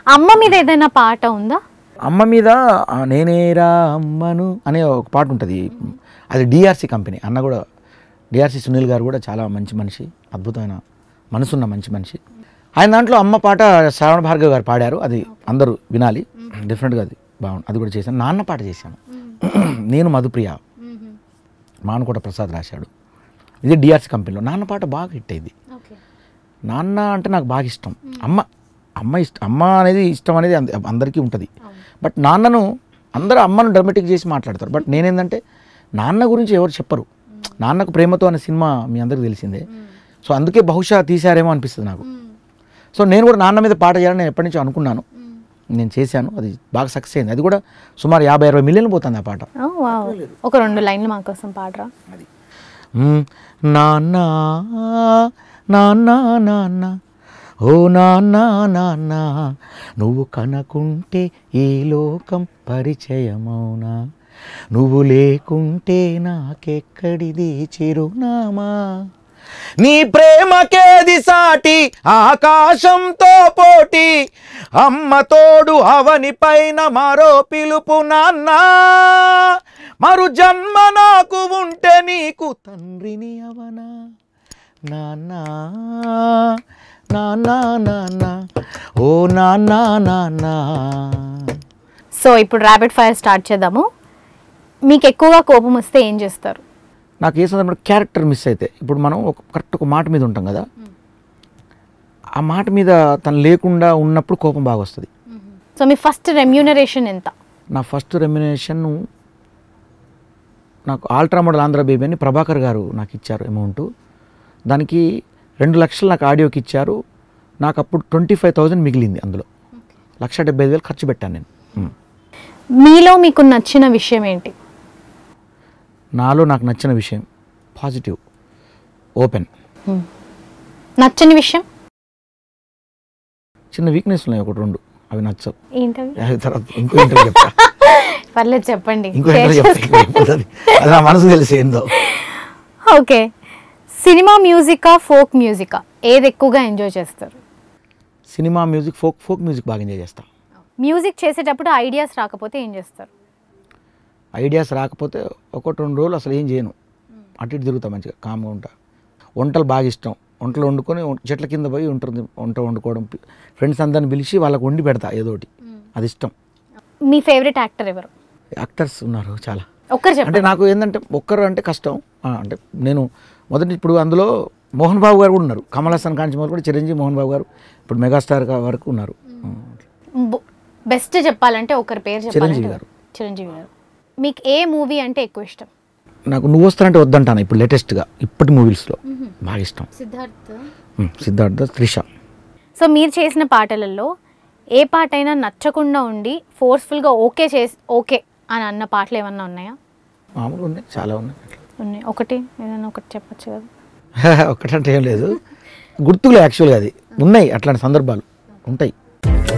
అమ్మ మీద ఏదైనా పాట ఉందా అమ్మ మీద ఆ, నేనేరా అమ్మను అనే ఒక పాట ఉంటుంది అది డిఆర్సి కంపెనీ అన్న కూడా డిఆర్సి సునీల్ గారు కూడా చాలా మంచి మనిషి అద్భుతమైన మనసున్న మంచి మనిషి ఆయన దాంట్లో అమ్మ పాట శ్రావణ భార్గవ్ గారు పాడారు అది అందరూ వినాలి డిఫరెంట్గా అది బాగుంది అది కూడా చేశాను నాన్న పాట చేశాను నేను మధుప్రియ మానుకోట ప్రసాద్ రాశాడు ఇది డిఆర్సి కంపెనీలో నాన్న పాట బాగా హిట్ అయింది నాన్న అంటే నాకు బాగా ఇష్టం అమ్మ అమ్మ ఇష్టం అమ్మ అనేది ఇష్టం అనేది అంద- అందరికీ ఉంటుంది బట్ నాన్నను అందరూ అమ్మను డ్రమాటిక్ చేసి మాట్లాడతారు బట్ నేనేంటంటే నాన్న గురించి ఎవరు చెప్పరు నాన్నకు ప్రేమతో అనే సినిమా మీ అందరికీ తెలిసిందే సో అందుకే బహుశా తీశారేమో అనిపిస్తుంది నాకు సో నేను కూడా నాన్న మీద పాట చేయాలని నేను ఎప్పటి నుంచో అనుకున్నాను నేను చేశాను అది బాగా సక్సెస్ అయింది అది కూడా సుమారు యాభై అరవై మిలియన్ పోతుంది ఆ పాట ఓ, వావ్. ఒక రెండు లైన్లు మా కోసం పాడరా మ్మ్. నాన్న నాన్న నాన్న ఓ నాన్న నాన్న నువ్వు కనకుంటే ఈ లోకం పరిచయమౌనా నువ్వు లేకుంటే నాకెక్కడిది చిరునామా నీ ప్రేమకేది సాటి ఆకాశంతో పోటీ అమ్మ తోడు అవని పైన మరో పిలుపు నాన్న మరు జన్మ నాకు ఉంటే నీకు తండ్రిని అవనా నాన్న నాన్న నాన్న ఓ నాన్న నాన్న సో ఇప్పుడు ర్యాపిడ్ ఫైర్ స్టార్ట్ చేద్దాము మీకు ఎక్కువగా కోపం వస్తే ఏం చేస్తారు నాకు ఏ సందర్భంలో క్యారెక్టర్ మిస్ అయితే ఇప్పుడు మనం ఒక కరెక్ట్ ఒక మాట మీద ఉంటాం కదా ఆ మాట మీద తను లేకుండా ఉన్నప్పుడు కోపం బాగా వస్తుంది సో మీ ఫస్ట్ రెమ్యూనరేషన్ ఎంత నా ఫస్ట్ రెమ్యునేషన్ నాకు ఆల్ట్రా మోడల్ ఆంధ్ర బేబీ అని ప్రభాకర్ గారు నాకు ఇచ్చారు అమౌంట్ దానికి రెండు లక్షలు నాకు ఆడియోకి ఇచ్చారు నాకు అప్పుడు ట్వంటీ ఫైవ్ థౌజండ్ మిగిలింది అందులో లక్ష డెబ్బై ఐదు వేలు ఖర్చు పెట్టాను నేను ఉమ్. మీలో మీకు నచ్చిన విషయం ఏంటి నాలో నాకు నచ్చిన విషయం పాజిటివ్ ఓపెన్ నచ్చని విషయం చిన్న వీక్నెస్ ఉన్నాయి ఒకటి రెండు అవి నచ్చవు ఏంటవి అవి తర్వాత ఇంకో ఇంటర్వ్యూ చెప్తా పర్లేదు చెప్పండి ఇంకో ఇంటర్వ్యూ చెప్తా ఇంకో ఇంటర్వ్యూ అది అది నా మనసు తెలిసి ఏందో ఓకే సినిమా మ్యూజికా ఫోక్ మ్యూజికా ఏది ఎక్కువగా ఎంజాయ్ చేస్తారు cinema music folk folk music బాగా ఎంజాయ్ చేస్తా మ్యూజిక్ చేసేటప్పుడు ఐడియాస్ రాకపోతే ఏం చేస్తారు ఐడియాస్ రాకపోతే ఒకటి రెండు రోజులు అసలు ఏం చేయను అటు ఇటు తిరుగుతా మంచిగా కామ్గా ఉంటా వంటలు బాగా ఇష్టం వంటలు వండుకొని వం- చెట్ల కింద పోయి ఉంటుంది వంట వండుకోవడం ఫ్రెండ్స్ అందరిని పిలిచి వాళ్ళకి వండి పెడతా ఏదో ఒకటి అది ఇష్టం మీ ఫేవరెట్ యాక్టర్ ఎవరు యాక్టర్స్ ఉన్నారు చాలా ఒక్కరు అంటే చెప్పండి నాకు ఏంటంటే ఒక్కరు అంటే కష్టం ఆ, అంటే నేను మొదటి ఇప్పుడు అందులో మోహన్ బాబు గారు కూడా ఉన్నారు కమల్ హాసన్ కాంచి మొదలు కూడా చిరంజీవి మోహన్ బాబు గారు ఇప్పుడు మెగాస్టార్ గా వరకు ఉన్నారు బెస్ట్ చెప్పాలంటే ఒకరి పేరు చెప్పాలంటే చిరంజీవి గారు. చిరంజీవి గారు మీకు ఏ మూవీ అంటే ఎక్కువ ఇష్టం నాకు నువ్వు వస్తానంటే వద్దంటాను ఇప్పుడు లేటెస్ట్గా ఇప్పటి మూవీస్లో బాగా ఇష్టం సిద్ధార్థ్ ఉమ్, సిద్ధార్థ త్రిష సో మీరు చేసిన పాటలలో ఏ పాట అయినా నచ్చకుండా ఉండి ఫోర్స్ఫుల్గా ఓకే చేసి ఓకే అని అన్న పాటలు ఏమన్నా ఉన్నాయా మామూలు ఉన్నాయి చాలా ఉన్నాయి ఉన్నాయి ఒకటి ఏదైనా ఒకటి చెప్పొచ్చు కదా ఒక్కటంటే ఏం లేదు గుర్తులే యాక్చువల్గా అది ఉన్నాయి అట్లాంటి సందర్భాలు ఉంటాయి